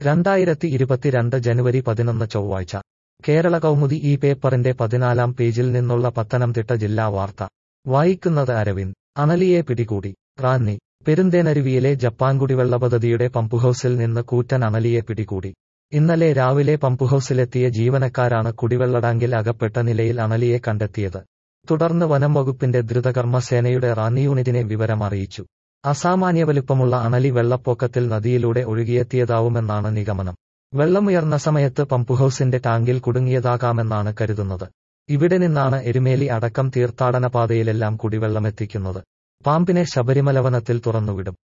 രണ്ടായിരത്തി ഇരുപത്തിരണ്ട് ജനുവരി പതിനൊന്ന് ചൊവ്വാഴ്ച കേരള കൗമുദി ഈ പേപ്പറിന്റെ പതിനാലാം പേജിൽ നിന്നുള്ള പത്തനംതിട്ട ജില്ലാ വാർത്ത വായിക്കുന്നത് അരവിന്ദ് അണലിയെ പിടികൂടി റാന്നി പെരുന്തേനരുവിയിലെ ജപ്പാൻ കുടിവെള്ള പദ്ധതിയുടെ പമ്പുഹൌസിൽ നിന്ന് കൂറ്റൻ അണലിയെ പിടികൂടി ഇന്നലെ രാവിലെ പമ്പുഹൌസിലെത്തിയ ജീവനക്കാരാണ് കുടിവെള്ള ടാങ്കിൽ അകപ്പെട്ട നിലയിൽ അണലിയെ കണ്ടെത്തിയത് തുടർന്ന് വനം വകുപ്പിന്റെ ദ്രുതകർമ്മസേനയുടെ റാന്നി യൂണിറ്റിനെ വിവരം അറിയിച്ചു അസാമാന്യ വലുപ്പമുള്ള അണലി വെള്ളപ്പൊക്കത്തിൽ നദിയിലൂടെ ഒഴുകിയെത്തിയതാവുമെന്നാണ് നിഗമനം വെള്ളമുയർന്ന സമയത്ത് പമ്പുഹൌസിന്റെ ടാങ്കിൽ കുടുങ്ങിയതാകാമെന്നാണ് കരുതുന്നത് ഇവിടെ നിന്നാണ് എരുമേലി അടക്കം തീർത്ഥാടന പാതയിലെല്ലാം കുടിവെള്ളമെത്തിക്കുന്നത് പാമ്പിനെ ശബരിമല വനത്തിൽ തുറന്നുവിടും